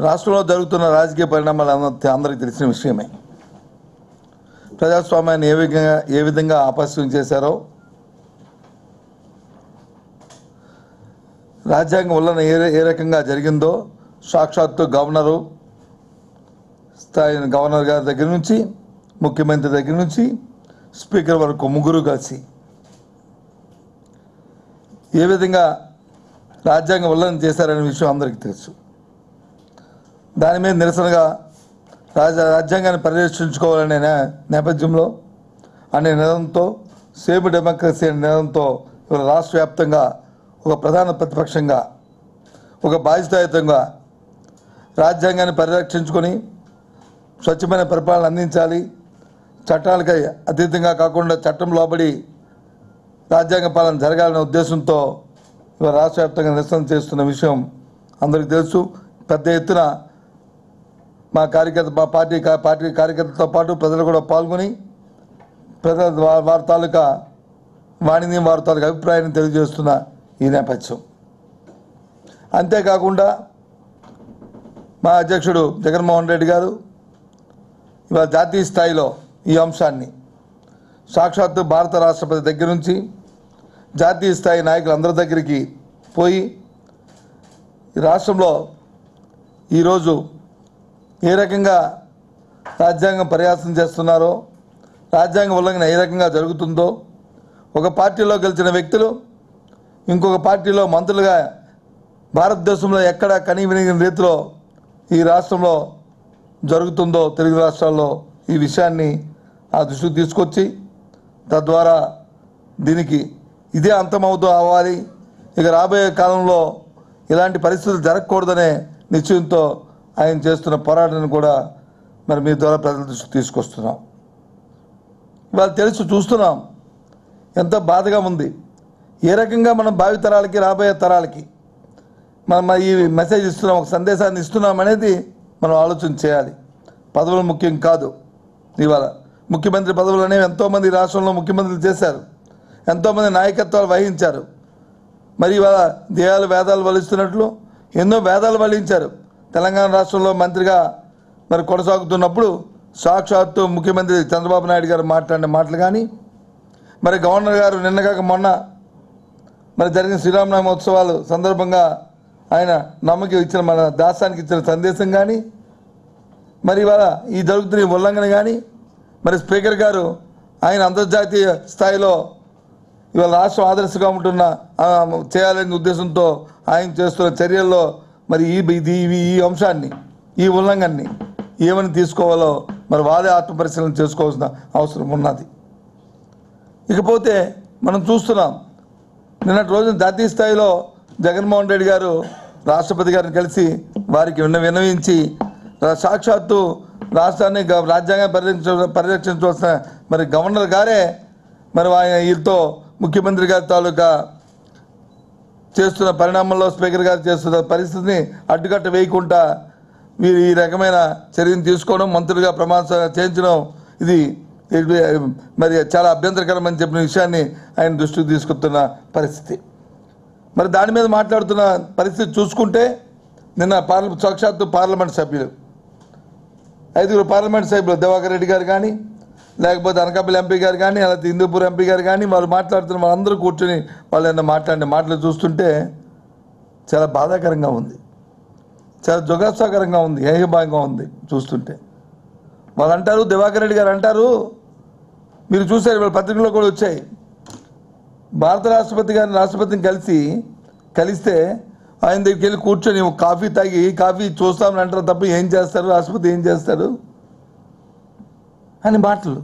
రాష్ట్రంలో జరుగుతున్న రాజకీయ పరిణామాలు అంద- అందరికీ తెలిసిన విషయమే ప్రజాస్వామ్యాన్ని ఏ విధంగా ఏ విధంగా ఆపస్యం చేశారో రాజ్యాంగం వలన ఏ ఏ రకంగా జరిగిందో సాక్షాత్తు గవర్నరు స్థాయి గవర్నర్ గారి దగ్గర నుంచి ముఖ్యమంత్రి దగ్గర నుంచి స్పీకర్ వరకు ముగ్గురు కలిసి ఏ విధంగా రాజ్యాంగ ఉల్లంఘన చేశారనే విషయం అందరికీ తెలుసు దాని మీద నిరసనగా రాజ రాజ్యాంగాన్ని పరిరక్షించుకోవాలనే నే- నేపథ్యంలో అనే నినాదంతో సేమ్ డెమోక్రసీ అనే నినాదంతో ఇవాళ రాష్ట్ర వ్యాప్తంగా ఒక ప్రధాన ప్రతిపక్షంగా ఒక బాధ్యతాయుతంగా రాజ్యాంగాన్ని పరిరక్షించుకొని స్వచ్ఛమైన పరిపాలన అందించాలి చట్టాలకై అతీతంగా కాకుండా చట్టం లోబడి రాజ్యాంగ పాలన జరగాలనే ఉద్దేశంతో ఇవాళ రాష్ట్ర వ్యాప్తంగా నిరసన చేస్తున్న విషయం అందరికీ తెలుసు పెద్ద ఎత్తున మా కార్యకర్త మా పార్టీ కా- పార్టీ కార్యకర్తలతో పాటు ప్రజలు కూడా పాల్గొని ప్రజల వా- వారి తాలూకా వాణిని వారి తాలూకా అభిప్రాయాన్ని తెలియజేస్తున్న ఈ నేపథ్యం అంతేకాకుండా మా అధ్యక్షుడు జగన్మోహన్ రెడ్డి గారు ఇవాళ జాతీయ స్థాయిలో ఈ అంశాన్ని సాక్షాత్తు భారత రాష్ట్రపతి దగ్గర నుంచి జాతీయ స్థాయి నాయకులందరి దగ్గరికి పోయి ఈ రాష్ట్రంలో ఈరోజు ఏ రకంగా రాజ్యాంగం పర్యాసం చేస్తున్నారో రాజ్యాంగ ఉల్లంఘన ఏ రకంగా జరుగుతుందో ఒక పార్టీలో గెలిచిన వ్యక్తులు ఇంకొక పార్టీలో మంత్రులుగా భారతదేశంలో ఎక్కడ కనీ వినిగిన రీతిలో ఈ రాష్ట్రంలో జరుగుతుందో తెలుగు రాష్ట్రాల్లో ఈ విషయాన్ని ఆ దృష్టికి తీసుకొచ్చి తద్వారా దీనికి ఇదే అంతమవుతూ అవ్వాలి ఇక రాబోయే కాలంలో ఇలాంటి పరిస్థితులు జరగకూడదనే నిశ్చయంతో ఆయన చేస్తున్న పోరాటాన్ని కూడా మరి మీ ద్వారా ప్రజల దృష్టికి తీసుకొస్తున్నాం ఇవాళ తెలుసు చూస్తున్నాం ఎంతో బాధగా ఉంది ఏ రకంగా మనం భావితరాలకి రాబోయే తరాలకి మనం మరి ఈ మెసేజ్ ఇస్తున్నాం ఒక సందేశాన్ని ఇస్తున్నాం అనేది మనం ఆలోచన చేయాలి పదవులు ముఖ్యం కాదు ఇవాళ ముఖ్యమంత్రి పదవులు అనేవి ఎంతోమంది రాష్ట్రంలో ముఖ్యమంత్రులు చేశారు ఎంతోమంది నాయకత్వాలు వహించారు మరి ఇవాళ దేయాలు వేదాలు వలిస్తున్నట్లు ఎన్నో వేదాలు వలించారు తెలంగాణ రాష్ట్రంలో మంత్రిగా మరి కొనసాగుతున్నప్పుడు సాక్షాత్తు ముఖ్యమంత్రి చంద్రబాబు నాయుడు గారు మాట్లాడిన మాటలు కానీ మరి గవర్నర్ గారు నిన్నగాక మొన్న మరి జరిగిన శ్రీరామనవమి ఉత్సవాలు సందర్భంగా ఆయన నమ్మకం ఇచ్చిన మన దాసానికి ఇచ్చిన సందేశం కానీ మరి ఇవాళ ఈ జరుగుతున్న ఈ ఉల్లంఘన కానీ మరి స్పీకర్ గారు ఆయన అంతర్జాతీయ స్థాయిలో ఇవాళ రాష్ట్రం ఆదర్శంగా ఉంటున్న ఆ, చేయాలనే ఉద్దేశంతో ఆయన చేస్తున్న చర్యల్లో మరి ఈ ఇది ఇవి- ఈ అంశాన్ని ఈ ఉల్లంఘనని ఏమని తీసుకోవాలో మరి వారే ఆత్మపరిశీలన చేసుకోవాల్సిన అవసరం ఉన్నది ఇకపోతే మనం చూస్తున్నాం నిన్నటి రోజున జాతీయ స్థాయిలో జగన్మోహన్ రెడ్డి గారు రాష్ట్రపతి గారిని కలిసి వారికి విన్న విన్నవించి రా- సాక్షాత్తు రాష్ట్రాన్ని గ- రాజ్యాంగం పరిరక్షించ పరిరక్షించవలసిన మరి గవర్నర్ గారే మరి ఆయన వీరితో ముఖ్యమంత్రి గారి తాలూకా చేస్తున్న పరిణామంలో స్పీకర్ గారు చేస్తున్న పరిస్థితిని అడ్డుకట్ట వేయకుండా వీరు ఈ రకమైన చర్యను తీసుకోవడం మంత్రులుగా ప్రమాణ స్వీకారం చేయించడం ఇది ఇది మరి చాలా అభ్యంతరకరమని చెప్పిన విషయాన్ని ఆయన దృష్టికి తీసుకొస్తున్న పరిస్థితి మరి దాని మీద మాట్లాడుతున్న పరిస్థితి చూసుకుంటే నిన్న పార్ల సాక్షాత్తు పార్లమెంట్ సభ్యులు ఐదుగురు పార్లమెంట్ సభ్యులు దివాకర్ రెడ్డి గారు కానీ లేకపోతే అనకాపల్లి ఎంపీ గారు కానీ అలాగే హిందూపూర్ ఎంపీ గారు కానీ వాళ్ళు మాట్లాడుతున్న వాళ్ళందరూ కూర్చొని వాళ్ళు ఏమన్నా మాట్లాడిన మాటలు చూస్తుంటే చాలా బాధాకరంగా ఉంది చాలా జుగాత్సాకరంగా ఉంది ఏహభాయంగా ఉంది చూస్తుంటే వాళ్ళు అంటారు దివాకర్ రెడ్డి గారు అంటారు మీరు చూసారు వీళ్ళ పత్రికల్లో కూడా వచ్చాయి భారత రాష్ట్రపతి గారిని రాష్ట్రపతిని కలిసి కలిస్తే ఆయన దగ్గరికి వెళ్ళి కూర్చొని ఒక కాఫీ తాగి కాఫీ చూస్తామని అంటారు తప్ప ఏం చేస్తారు రాష్ట్రపతి ఏం చేస్తారు అని మాటలు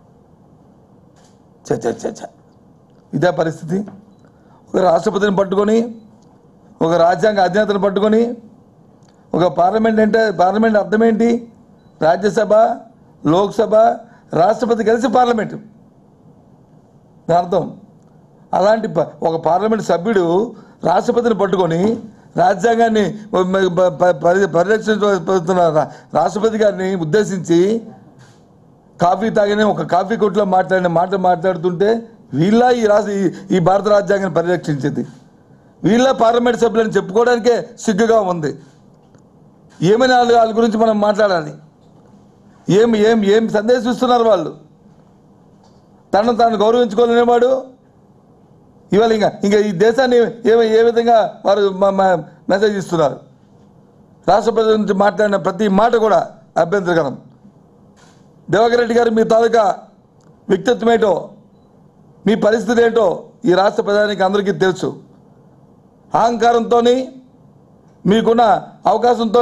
చ చ చ చ. ఇదే పరిస్థితి ఒక రాష్ట్రపతిని పట్టుకొని ఒక రాజ్యాంగ అధినేతను పట్టుకొని ఒక పార్లమెంట్ అంటే పార్లమెంట్ అర్థం ఏంటి రాజ్యసభ లోక్సభ రాష్ట్రపతి కలిసి పార్లమెంటు దాని అర్థం అలాంటి ప- ఒక పార్లమెంట్ సభ్యుడు రాష్ట్రపతిని పట్టుకొని రాజ్యాంగాన్ని ప- ప- ప- పరి- పరిరక్షించబోతున్న రా- రాష్ట్రపతి గారిని ఉద్దేశించి కాఫీ తాగిన ఒక కాఫీ కొట్లో మాట్లాడిన మాట మాట్లాడుతుంటే వీళ్ళ ఈ రాష్ట్ర ఈ- ఈ భారత రాజ్యాంగాన్ని పరిరక్షించింది వీళ్ళ పార్లమెంట్ సభ్యులని చెప్పుకోవడానికే సిగ్గుగా ఉంది ఏమని వాళ్ళ వాళ్ళ గురించి మనం మాట్లాడాలి ఏం ఏం ఏం సందేశం ఇస్తున్నారు వాళ్ళు తనను తాను గౌరవించుకోలేనివాడు ఇవాళ ఇంకా ఇంకా ఈ దేశాన్ని ఏ ఏ విధంగా వారు మ- మ- మెసేజ్ ఇస్తున్నారు రాష్ట్ర ప్రజల నుంచి మాట్లాడిన ప్రతి మాట కూడా అభ్యంతరకరం దివాకర్ రెడ్డి గారు మీ తాలూకా వ్యక్తిత్వం ఏంటో మీ పరిస్థితి ఏంటో ఈ రాష్ట్ర ప్రజానికి అందరికీ తెలుసు అహంకారంతో మీకున్న అవకాశంతో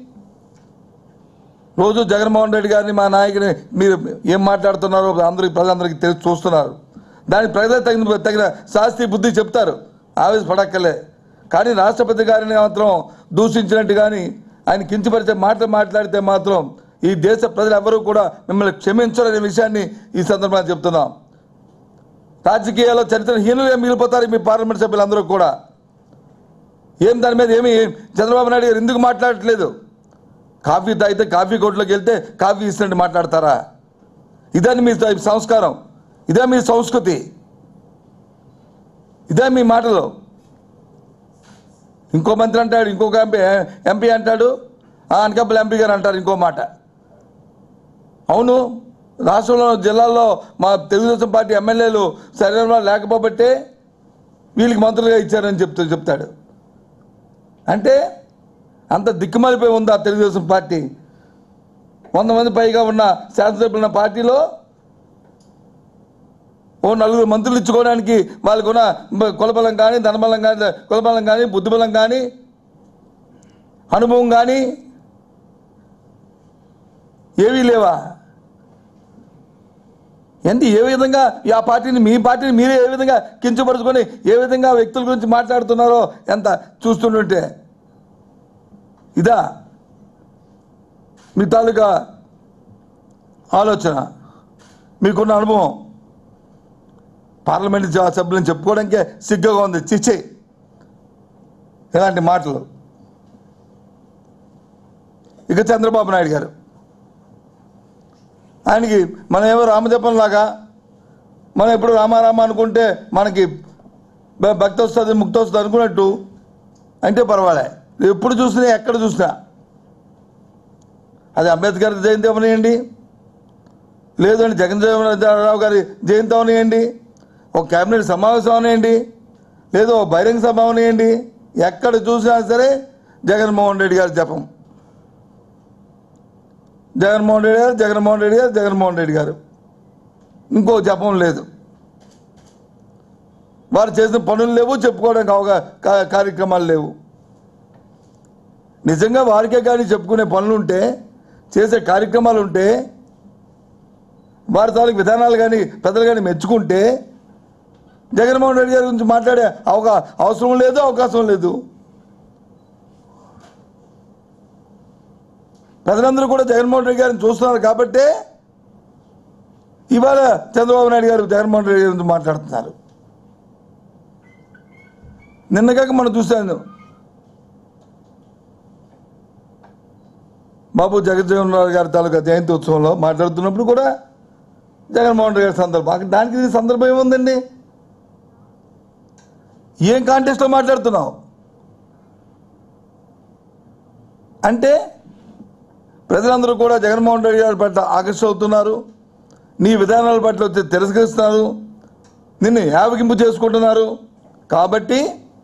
రోజు జగన్మోహన్ రెడ్డి గారిని మా నాయకుని మీరు ఏం మాట్లాడుతున్నారో అందరికి ప్రజలందరికీ తెలిసి చూస్తున్నారు దానికి ప్రజలు తగిన తగిన శాస్తి బుద్ధి చెప్తారు ఆవేశపడక్కలే కానీ రాష్ట్రపతి గారిని మాత్రం దూషించినట్టు కానీ ఆయన కించపరిచే మాటలు మాట్లాడితే మాత్రం ఈ దేశ ప్రజలు ఎవరూ కూడా మిమ్మల్ని క్షమించరనే విషయాన్ని ఈ సందర్భంగా చెప్తున్నాం రాజకీయాల్లో చరిత్రహీనులుగా మిగిలిపోతారు మీ పార్లమెంట్ సభ్యులందరూ కూడా ఏం దాని మీద ఏమి చంద్రబాబు నాయుడు గారు ఎందుకు మాట్లాడట్లేదు కాఫీ తాగితే కాఫీ కొట్లోకి వెళ్తే కాఫీ ఇస్తున్నట్టు మాట్లాడతారా ఇదే మీ సంస్కారం ఇదే మీ సంస్కృతి ఇదే మీ మాటలు ఇంకో మంత్రి అంటాడు ఇంకొక ఎంపీ ఎంపీ అంటాడు ఆ అనకాపల్లి ఎంపీ గారు అంటారు ఇంకో మాట అవును రాష్ట్రంలో జిల్లాల్లో మా తెలుగుదేశం పార్టీ ఎమ్మెల్యేలు శరీరంలో లేకపోబట్టే వీళ్ళకి మంత్రులుగా ఇచ్చారని చెప్తూ చెప్తాడు అంటే అంత దిక్కుమాలిపోయి ఉంది ఆ తెలుగుదేశం పార్టీ వంద మంది పైగా ఉన్న శాసనసభ్యులు ఉన్న పార్టీలో ఓ నలుగురు మంత్రులు ఇచ్చుకోవడానికి వాళ్ళకున్న బ- కులబలం కానీ ధనబలం కానీ కులబలం కానీ బుద్ధిబలం కానీ అనుభవం కానీ ఏవీ లేవా ఎంత ఏ విధంగా ఈ ఆ పార్టీని మీ పార్టీని మీరే ఏ విధంగా కించపరుచుకొని ఏ విధంగా వ్యక్తుల గురించి మాట్లాడుతున్నారో ఎంత చూస్తుంటుంటే ఇదా మీ తాలూకా ఆలోచన మీకున్న అనుభవం పార్లమెంట్ జా- సభ్యులను చెప్పుకోవడానికే సిగ్గుగా ఉంది చిచ్చే ఇలాంటి మాటలు ఇక చంద్రబాబు నాయుడు గారు ఆయనకి మనం ఏమో రామజపంలాగా మనం ఎప్పుడు రామారామ అనుకుంటే మనకి భ- భక్తి వస్తుంది ముక్తి వస్తుంది అనుకున్నట్టు అంటే పర్వాలే ఎప్పుడు చూసినా ఎక్కడ చూసినా అది అంబేద్కర్ జయంతి అవనియండి లేదంటే జగన్ రావు గారి జయంతి అవనియండి ఒక కేబినెట్ సమావేశం అవనియండి లేదు ఒక బహిరంగ సభ అవనియండి ఎక్కడ చూసినా సరే జగన్మోహన్ రెడ్డి గారి జపం జగన్మోహన్ రెడ్డి గారు జగన్మోహన్ రెడ్డి గారు జగన్మోహన్ రెడ్డి గారు ఇంకో జపం లేదు వారు చేసిన పనులు లేవు చెప్పుకోవడానికి అవగా కా- కార్యక్రమాలు లేవు నిజంగా వారికే కానీ చెప్పుకునే పనులు ఉంటే చేసే కార్యక్రమాలు ఉంటే వారి తాలూకు విధానాలు కానీ ప్రజలు కానీ మెచ్చుకుంటే జగన్మోహన్ రెడ్డి గారి గురించి మాట్లాడే అవకా అవసరం లేదు అవకాశం లేదు ప్రజలందరూ కూడా జగన్మోహన్ రెడ్డి గారిని చూస్తున్నారు కాబట్టే ఇవాళ చంద్రబాబు నాయుడు గారు జగన్మోహన్ రెడ్డి గారి గురించి మాట్లాడుతున్నారు నిన్నగాక మనం చూశాను బాబు జగజ్జీవన్ రావు గారి తాలూకా జయంతి ఉత్సవంలో మాట్లాడుతున్నప్పుడు కూడా జగన్మోహన్ రెడ్డి గారి సందర్భం అక్కడ దానికి దీనికి సందర్భం ఏముందండి ఏం కాంటెస్ట్లో మాట్లాడుతున్నావు అంటే ప్రజలందరూ కూడా జగన్మోహన్ రెడ్డి గారి పట్ల ఆకర్ష అవుతున్నారు నీ విధానాల పట్ల వచ్చి తిరస్కరిస్తున్నారు నిన్ను యావగింపు చేసుకుంటున్నారు కాబట్టి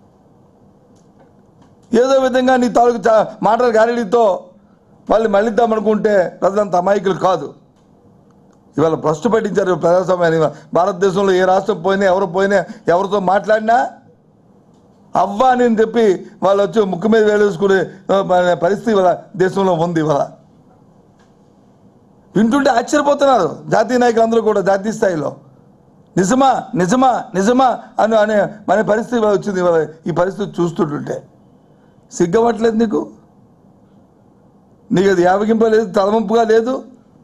ఏదో విధంగా నీ తాలూకు చా- మాటల గాలితో వాళ్ళు మళ్ళిద్దామనుకుంటే ప్రజలంత అమాయకులు కాదు ఇవాళ భ్రష్టు పట్టించారు ప్రజాస్వామ్యాన్ని ఇవాళ భారతదేశంలో ఏ రాష్ట్రం పోయినా ఎవరు పోయినా ఎవరితో మాట్లాడినా అవ్వ అని చెప్పి వాళ్ళు వచ్చి ముక్కు మీద వేలేసుకునే ఆ, మన పరిస్థితి ఇవాళ దేశంలో ఉంది ఇవాళ వింటుంటే ఆశ్చర్యపోతున్నారు జాతీయ నాయకులందరూ కూడా జాతీయ స్థాయిలో నిజమా నిజమా నిజమా అని అనే మన పరిస్థితి ఇవాళ వచ్చింది ఇవాళ ఈ పరిస్థితి చూస్తుంటుంటే సిగ్గవట్లేదు నీకు నీకు అది యావగింప లేదు తలవంపుగా లేదు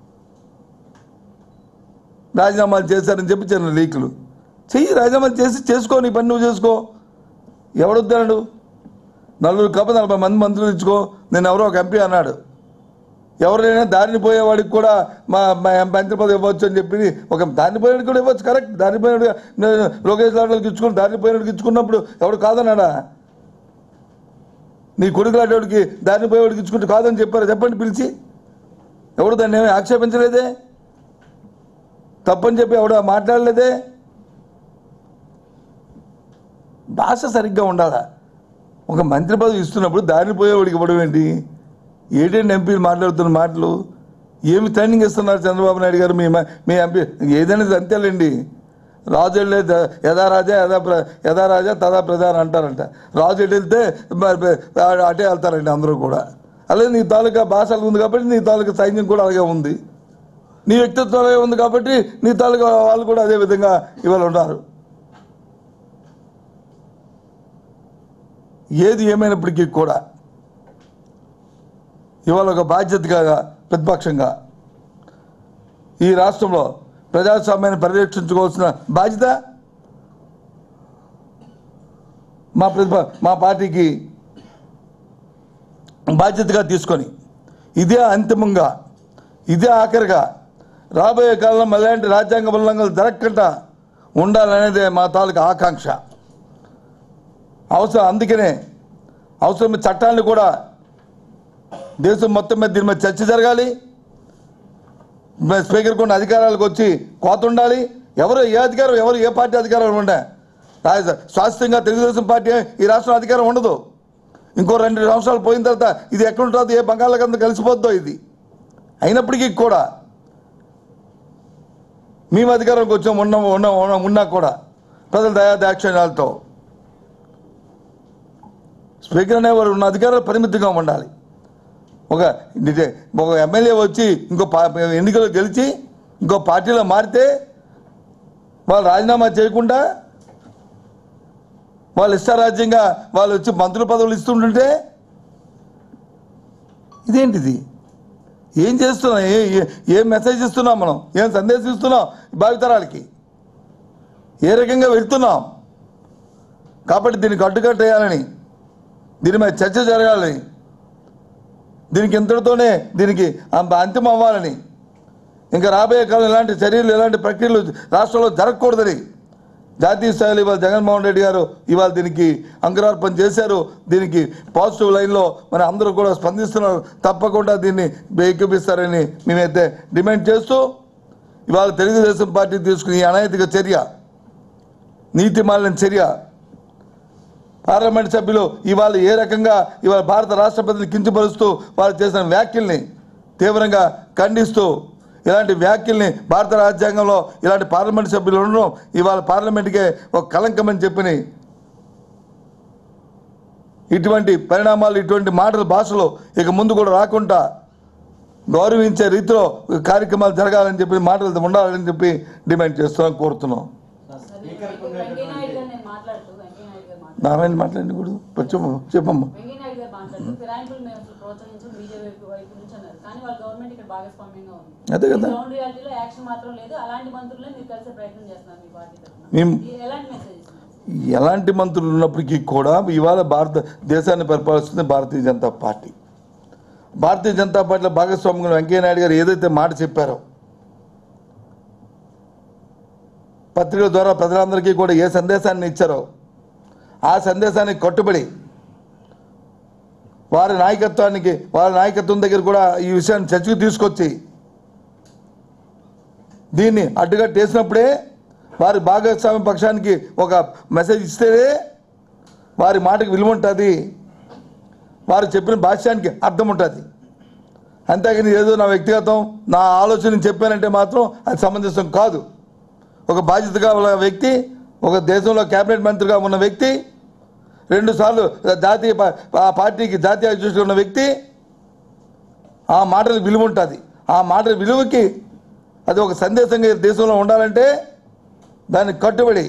రాజీనామాలు చేశారని చెప్పి చిన్న లీకులు చెయ్యి రాజీనామాలు చేసి చేసుకో నీ పని నువ్వు చేసుకో ఎవడొద్దాడు నలుగురు కప్ప నలభై మంది మంత్రులు ఇచ్చుకో నేను ఎవరో ఒక ఎంపీ అన్నాడు ఎవరైనా దారిని పోయేవాడికి కూడా మా మా మంత్రి పదవి ఇవ్వచ్చు అని చెప్పి ఒక దారిని పోయేవాడికి కూడా ఇవ్వచ్చు కరెక్ట్ దారిని పోయినాడు నేను లోకేష్ లాడ్లకి ఇచ్చుకుని దారిని పోయినడికి ఇచ్చుకున్నప్పుడు ఎవడు కాదన్నాడా నీ కొడుకు లాంటివాడికి దారిని పోయేవాడికి ఇచ్చుకుంటే కాదని చెప్పారు చెప్పండి పిలిచి ఎవడు దాన్ని ఏమీ ఆక్షేపించలేదే తప్పని చెప్పి ఎవడు మాట్లాడలేదే భాష సరిగ్గా ఉండాలా ఒక మంత్రి పదవి ఇస్తున్నప్పుడు దారిని పోయేవాడికి ఇవ్వడం ఏంటి ఏటేంటి ఎంపీలు మాట్లాడుతున్న మాటలు ఏమి ట్రైనింగ్ ఇస్తున్నారు చంద్రబాబు నాయుడు గారు మీ మ- మీ ఎంపీ ఏదైనా అంతేలేండి రాజు వెళ్ళే ద- యథా రాజా యథా ప్ర యథా రాజా తదా ప్రధాన అంటారంట రాజు ఎటు వెళ్తే మరి ప- ఆ- అటే వెళ్తారండి అందరూ కూడా అలాగే నీ తాలూకా భాష అలాగే ఉంది కాబట్టి నీ తాలూకా సైన్యం కూడా అలాగే ఉంది నీ వ్యక్తిత్వం అలాగే ఉంది కాబట్టి నీ తాలూకా వాళ్ళు కూడా అదే విధంగా ఇవాళ ఉన్నారు ఏది ఏమైనప్పటికీ కూడా ఇవాళ ఒక బాధ్యతగా ప్రతిపక్షంగా ఈ రాష్ట్రంలో ప్రజాస్వామ్యాన్ని పరిరక్షించుకోవాల్సిన బాధ్యత మా ప్రతిప మా పార్టీకి బాధ్యతగా తీసుకొని ఇదే అంతిమంగా ఇదే ఆఖరిగా రాబోయే కాలంలో ఎలాంటి రాజ్యాంగ ఉల్లంఘనలు జరగకుండా ఉండాలనేదే మా తాలూకా ఆకాంక్ష అవసరం అందుకనే అవసరమైన చట్టాన్ని కూడా దేశం మొత్తం మీద దీని మీద చర్చ జరగాలి మరి స్పీకర్కి ఉన్న అధికారాలకు వచ్చి కోత ఉండాలి ఎవరు ఏ అధికారం ఎవరు ఏ పార్టీ అధికారం ఉండే రాజ- శాశ్వతంగా తెలుగుదేశం పార్టీ ఈ రాష్ట్రం అధికారం ఉండదు ఇంకో రెండు సంవత్సరాలు పోయిన తర్వాత ఇది ఎక్కడ ఉంటుంది ఏ బంగాళాఖండ కలిసిపోద్దో ఇది అయినప్పటికీ కూడా మేము అధికారంకి వచ్చాం ఉన్న ఉన్న ఉన్న- ఉన్నా కూడా ప్రజల దయా దాక్షిణ్యాలతో స్పీకర్ అనేవారు ఉన్న అధికారాలు పరిమితంగా ఉండాలి ఒక నిజ- ఒక ఎమ్మెల్యే వచ్చి ఇంకో పా ఎన్నికలు గెలిచి ఇంకో పార్టీలో మారితే వాళ్ళు రాజీనామా చేయకుండా వాళ్ళు ఇష్టారాజ్యంగా వాళ్ళు వచ్చి మంత్రుల పదవులు ఇస్తుంటుంటే ఇదేంటిది ఏం చేస్తున్నాం ఏ ఏ- ఏం మెసేజ్ ఇస్తున్నాం మనం ఏం సందేశం ఇస్తున్నాం భావితరాలకి ఏ రకంగా వెళ్తున్నాం కాబట్టి దీనికి అడ్డుకట్టేయాలని దీని మీద చర్చ జరగాలని దీనికి ఇంతటితోనే దీనికి అంత అంతిమం అవ్వాలని ఇంకా రాబోయే కాలం ఇలాంటి చర్యలు ఇలాంటి ప్రక్రియలు రాష్ట్రంలో జరగకూడదని జాతీయ స్థాయిలో ఇవాళ జగన్మోహన్ రెడ్డి గారు ఇవాళ దీనికి అంకురార్పణ చేశారు దీనికి పాజిటివ్ లైన్లో మరి అందరూ కూడా స్పందిస్తున్నారు తప్పకుండా దీన్ని ఏకీపిస్తారని మేమైతే డిమాండ్ చేస్తూ ఇవాళ తెలుగుదేశం పార్టీ తీసుకున్న ఈ అనైతిక చర్య నీతి మాలిన చర్య పార్లమెంట్ సభ్యులు ఇవాళ ఏ రకంగా ఇవాళ భారత రాష్ట్రపతిని కించపరుస్తూ వారు చేసిన వ్యాఖ్యల్ని తీవ్రంగా ఖండిస్తూ ఇలాంటి వ్యాఖ్యల్ని భారత రాజ్యాంగంలో ఇలాంటి పార్లమెంట్ సభ్యులు ఉండడం ఇవాళ పార్లమెంట్కే ఒక కలంకమని చెప్పిన ఇటువంటి పరిణామాలు ఇటువంటి మాటల భాషలో ఇక ముందు కూడా రాకుండా గౌరవించే రీతిలో కార్యక్రమాలు జరగాలని చెప్పి మాటలు ఉండాలని చెప్పి డిమాండ్ చేస్తున్నాం కోరుతున్నాం వెంకయ్యనాయుడు గారు నేను మాట్లాడుతూ వెంకయ్యనాయుడు గారు మాట్లాడుతూ నారాయణ మాట్లాడండి కూడా చెప్పమ్మా చెప్పమ్మా వెంకయ్యనాయుడు గారు మాట్లాడుతూ ఫిరాయింపులు మేము అసలు ప్రోత్సహించం బీజేపీ వైపు నుంచి అన్నారు కానీ వాళ్ళ గవర్నమెంట్ ఇక్కడ భాగస్వామ్యంగా ఉంది అదే కదా. గ్రౌండ్ రియాలిటీలో యాక్షన్ మాత్రం లేదు అలాంటి మంత్రులే మీరు కలిసే ప్రయత్నం చేస్తున్నారు మీ పార్టీ తరఫున మేము- ఇది ఎలాంటి మెసేజ్ ఇస్తున్నారు ఎలాంటి మంత్రులు ఉన్నప్పటికీ కూడా ఇవాళ భారత దేశాన్ని పరిపాలిస్తుంది భారతీయ జనతా పార్టీ భారతీయ జనతా పార్టీలో భాగస్వామ్యంగా వెంకయ్యనాయుడు గారు ఏదైతే మాట చెప్పారో పత్రికల ద్వారా ప్రజలందరికీ కూడా ఏ సందేశాన్ని ఇచ్చారో ఆ సందేశానికి కట్టుబడి వారి నాయకత్వానికి వారి నాయకత్వం దగ్గర కూడా ఈ విషయాన్ని చర్చకు తీసుకొచ్చి దీన్ని అడ్డుకట్టేసినప్పుడే వారి భాగస్వామ్య పక్షానికి ఒక మెసేజ్ ఇస్తేనే వారి మాటకి విలువ ఉంటుంది వారు చెప్పిన భాష్యానికి అర్థం ఉంటుంది అంతేగాని ఏదో నా వ్యక్తిగతం నా ఆలోచన చెప్పానంటే మాత్రం అది సమంజసం కాదు ఒక బాధ్యతగా ఉన్న వ్యక్తి ఒక దేశంలో కేబినెట్ మంత్రిగా ఉన్న వ్యక్తి రెండుసార్లు జాతీయ పా- ఆ పార్టీకి జాతీయ అధ్యక్షుడు ఉన్న వ్యక్తి ఆ మాటలకు విలువ ఉంటుంది ఆ మాటల విలువకి అది ఒక సందేశంగా ఈ దేశంలో ఉండాలంటే దానికి కట్టుబడి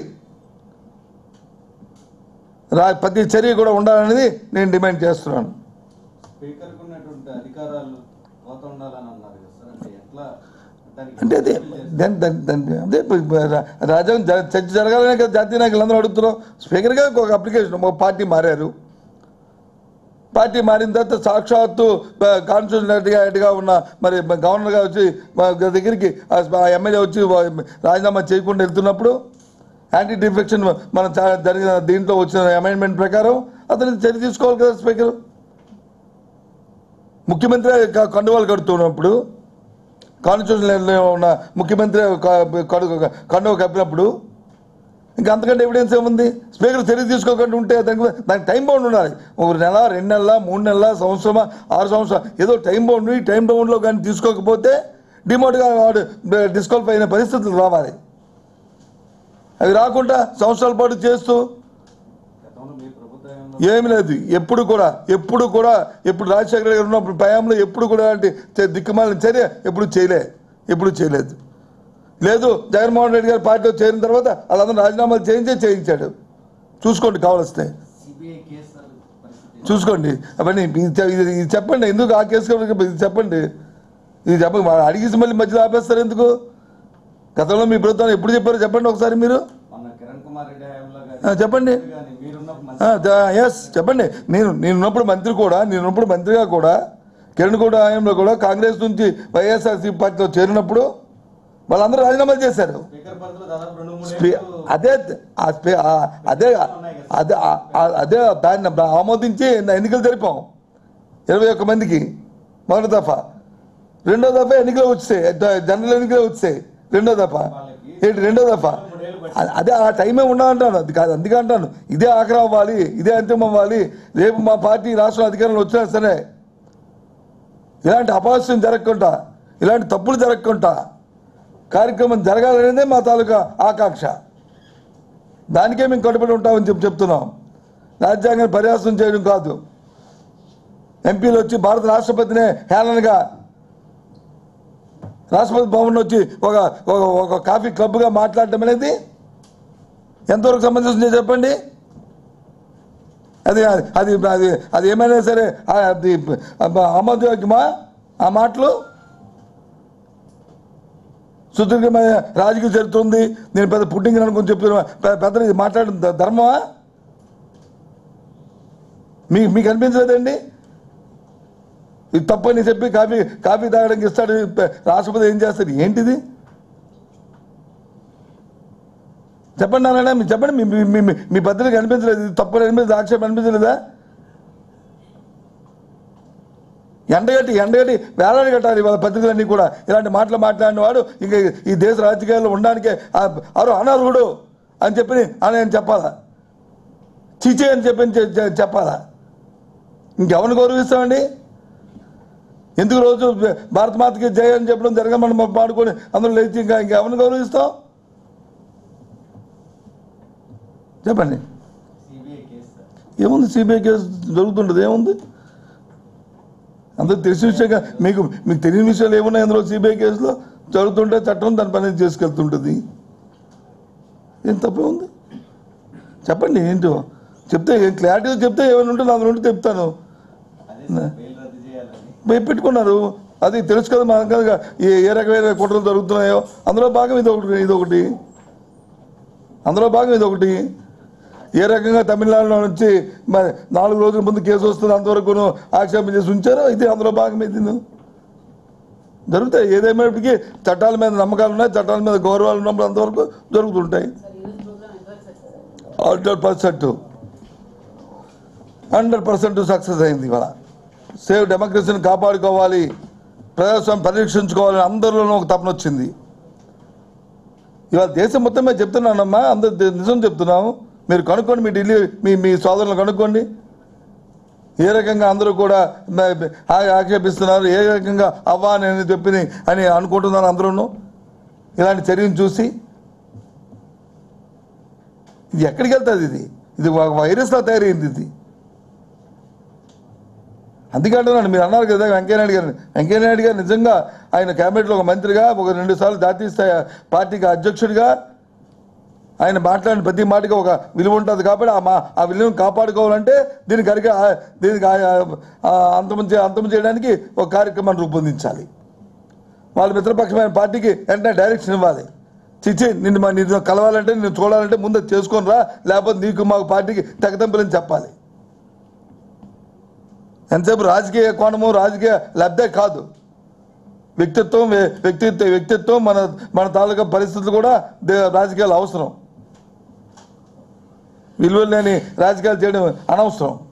రా ప్రతి చర్య కూడా ఉండాలనేది నేను డిమాండ్ చేస్తున్నాను స్పీకర్కు ఉన్నటువంటి అధికారాలు కోత ఉండాలని అన్నారు కదా సార్ అంటే ఎట్లా దానికి అంటే అదే దాని దాని దాని అదే రా- రాజ్యాంగం జ- చర్చ జరగాలనే కదా జాతీయ నాయకులు అందరూ అడుగుతున్నాం స్పీకర్గా ఒక అప్లికేషన్ ఒక పార్టీ మారారు పార్టీ మారిన తర్వాత సాక్షాత్తు కాన్స్టిట్యూషన్ హెడ్గా హెడ్గా ఉన్న మరి గవర్నర్గా వచ్చి మా దగ్గరికి ఆ ఎమ్మెల్యే వచ్చి వా- రాజీనామా చేయకుండా వెళ్తున్నప్పుడు యాంటీ డిఫెక్షన్ మనం చా- జరిగిన దీంట్లో వచ్చిన అమెండ్మెంట్ ప్రకారం అతను చర్య తీసుకోవాలి కదా స్పీకర్ ముఖ్యమంత్రి క- కండువాలు కడుతున్నప్పుడు కాన్స్టిట్యూషన్ ఉన్న ముఖ్యమంత్రి క- కడు- కండువ కప్పినప్పుడు ఇంకా అంతకంటే ఎవిడెన్స్ ఏముంది స్పీకర్ చర్య తీసుకోకుండా ఉంటే దానికి దానికి టైం బౌండ్ ఉండాలి ఒక నెల రెండు నెలల మూడు నెలల సంవత్సరమా ఆరు సంవత్సరాలు ఏదో టైం బౌండ్ ఉండి టైం బౌండ్లో కానీ తీసుకోకపోతే డిమోట్గా వాడు డిస్క్వాలిఫై అయిన పరిస్థితులు రావాలి అవి రాకుండా సంవత్సరాల పాటు చేస్తూ గతంలో మీ ప్రభుత్వంలో ఏమి లేదు ఎప్పుడు కూడా ఎప్పుడు కూడా ఎప్పుడు రాజశేఖర గారు ఉన్నప్పుడు భయంలో ఎప్పుడు కూడా అలాంటి చే- దిక్కుమాలిన చర్య ఎప్పుడు చేయలే ఎప్పుడు చేయలేదు లేదు జగన్మోహన్ రెడ్డి గారు పార్టీలో చేరిన తర్వాత వాళ్ళందరూ రాజీనామాలు చేయించే చేయించాడు చూసుకోండి కావలిస్తే సిబిఐ కేసు పరిస్థితి చూసుకోండి అవన్నీ ఇది చె- ఇది ఇది చెప్పండి ఎందుకు ఆ కేసు కాబట్టి ఇది చెప్పండి ఇది చెప్పండి మా అడిగేసి మళ్ళీ మధ్యలో ఆపేస్తారు ఎందుకు గతంలో మీ ప్రభుత్వం ఎప్పుడు చెప్పారో చెప్పండి ఒకసారి మీరు మొన్న కిరణ్ కుమార్ రెడ్డి హయాంలో ఆ, చెప్పండి కానీ మీరున్నప్పుడు మంచి ఎస్ చెప్పండి నేను నేనున్నప్పుడు మంత్రి కూడా నేనున్నప్పుడు మంత్రిగా కూడా కిరణ్ కూడా హయాంలో కూడా కాంగ్రెస్ నుంచి వైఎస్ఆర్సీ పార్టీలో చేరినప్పుడు వాళ్ళందరూ రాజీనామాలు చేశారు స్పీకర్ పరిధిలో దాదాపు రెండు మూడు స్పీ- ఏళ్ళు అదే ఆ స్పీ- ఆ- అదే అదే ఆ- ఆ- అదే దాన్ని ఆమోదించి ఎన్నికలు జరిపాం ఇరవై ఒక్క మందికి మొదటి దఫా రెండో దఫా ఎన్నికలు వచ్చాయి జనరల్ ఎన్నికలు వచ్చాయి రెండో దఫా ఏంటి రెండో దఫా అ- అదే ఆ టైమే ఉండాలంటాను అది కాదు అందుకే అంటాను ఇదే ఆఖరి అవ్వాలి ఇదే అంతిమం అవ్వాలి రేపు మా పార్టీ రాష్ట్ర అధికారంలో వచ్చినా సరే ఇలాంటి అపహాస్యం జరగకుండా ఇలాంటి తప్పులు జరగకుండా కార్యక్రమం జరగాలనేదే మా తాలూకా ఆకాంక్ష దానికే మేము కట్టుబడి ఉంటామని చెప్పి చెప్తున్నాం రాజ్యాంగాన్ని పర్యాసం చేయడం కాదు ఎంపీలు వచ్చి భారత రాష్ట్రపతినే హేళనగా రాష్ట్రపతి భవన్ వచ్చి ఒక ఒక ఒక కాఫీ క్లబ్గా మాట్లాడటం అనేది ఎంతవరకు సంబంధించింది చెప్పండి అది అది అది అది ఏమైనా సరే ఆ, అది ఆమోదయోగ్యమా ఆ మాటలు సుదీర్ఘమైన రాజకీయ చరిత్ర ఉంది నేను పెద్ద పుట్టింగ్ అనుకుని చెప్తున్నా పె- పెద్ద ఇది మాట్లాడడం ధ- ధర్మమా మీ మీకు అనిపించలేదండి ఇది తప్పని చెప్పి కాఫీ కాఫీ తాగడానికి ఇస్తాడు పె- రాష్ట్రపతి ఏం చేస్తాడు ఏంటిది చెప్పండి నారాయణ మీరు చెప్పండి మీ మీ- మీ- మీ- మీ పద్ధతికి అనిపించలేదు ఇది తప్పని అనిపించలేదు ఆక్షేపం అనిపించలేదా ఎండగట్టి ఎండగట్టి వేలాడి కట్టాలి వాళ్ళ పత్రికలన్నీ కూడా ఇలాంటి మాటలు మాట్లాడిన వాడు ఇంకా ఈ దేశ రాజకీయాల్లో ఉండడానికే ఆ- అరు అనర్హుడు అని చెప్పి అని నేను చెప్పాలా చిచి అని చెప్పి చె- చె- చెప్పాలా ఇంకెవరిని గౌరవిస్తామండి ఎందుకు రోజు భారత మాతకి జయ అని చెప్పడం జరగదు మనం పాడుకొని అందరూ లేచి ఇంకా ఇంకెవరిని గౌరవిస్తాం చెప్పండి సిబిఐ కేసు సార్. ఏముంది సిబిఐ కేసు జరుగుతుంటుంది ఏముంది అందరూ తెలిసిన విషయంగా మీకు మీకు తెలియని విషయాలు ఏమున్నాయి అందులో సిబిఐ కేసులో జరుగుతుంటే చట్టం దాని పని చేసుకెళ్తుంటుంది ఏం తప్పే ఉంది చెప్పండి ఏంటో చెప్తే ఏం క్లారిటీగా చెప్తే ఏమైనా ఉంటే అందులో ఉంటే చెప్తాను అదే సార్ బెయిల్ రద్దు చేయాలని భయ పెట్టుకున్నారు అది తెలుసు కదా మనం కదా ఏ ఏ రకమైన కుట్రలు జరుగుతున్నాయో అందులో భాగం ఇది ఒకటి ఇది ఒకటి అందులో భాగం ఇది ఒకటి ఏ రకంగా తమిళనాడులో నుంచి మరి నాలుగు రోజుల ముందు కేసు వస్తుంది అంతవరకు ఆక్షేపం చేసి ఉంచారో ఇది అందులో భాగం ఇది జరుగుతాయి ఏదేమైనప్పటికీ చట్టాల మీద నమ్మకాలు ఉన్నాయి చట్టాల మీద గౌరవాలు ఉన్నప్పుడు అంతవరకు జరుగుతుంటాయి సార్ ఈ రోజు ప్రోగ్రామ్ ఎంతవరకు success hundred percent hundred percent success అయింది ఇవాళ సేవ్ డెమోక్రసీని కాపాడుకోవాలి ప్రజాస్వామ్యం పరీక్షించుకోవాలని అందరిలోనూ ఒక తపన వచ్చింది ఇవాళ దేశం మొత్తం మీద చెప్తున్నానమ్మా అందరు దే- నిజం చెప్తున్నాము మీరు కనుక్కోండి మీ ఢిల్లీ మీ మీ సోదరులను కనుక్కోండి ఏ రకంగా అందరూ కూడా మ- ఆ- ఆక్షేపిస్తున్నారు ఏ రకంగా అవ్వా అని చెప్పి అని అనుకుంటున్నారు అందరూ ఇలాంటి చర్యను చూసి ఇది ఎక్కడికి వెళ్తుంది ఇది ఇది ఒక వైరస్లా తయారైంది ఇది అందుకే అంటున్నాను మీరు అన్నారు కదా వెంకయ్యనాయుడు గారు వెంకయ్యనాయుడు గారు నిజంగా ఆయన కేబినెట్లో ఒక మంత్రిగా ఒక రెండు సార్లు జాతీయ స్థాయి పార్టీకి అధ్యక్షుడిగా ఆయన మాట్లాడిన ప్రతి మాటకి ఒక విలువ ఉంటుంది కాబట్టి ఆ మా ఆ విలువను కాపాడుకోవాలంటే దీనికి అరిక దీనికి ఆ- ఆ అంతమం చే అంతం చేయడానికి ఒక కార్యక్రమాన్ని రూపొందించాలి వాళ్ళ మిత్రపక్షమైన పార్టీకి వెంటనే డైరెక్షన్ ఇవ్వాలి చిచ్చి నిన్ను మా నిన్ను కలవాలంటే నిన్ను చూడాలంటే ముందు అది చేసుకొని రా లేకపోతే నీకు మాకు పార్టీకి తెగతంపులని చెప్పాలి ఎంతసేపు రాజకీయ కోణము రాజకీయ లబ్ధే కాదు వ్యక్తిత్వం వ్య- వ్యక్తిత్వ వ్యక్తిత్వం మన మన తాలూకా పరిస్థితులు కూడా దే- రాజకీయాలు అవసరం విలువలు లేని రాజకీయాలు చేయడం అనవసరం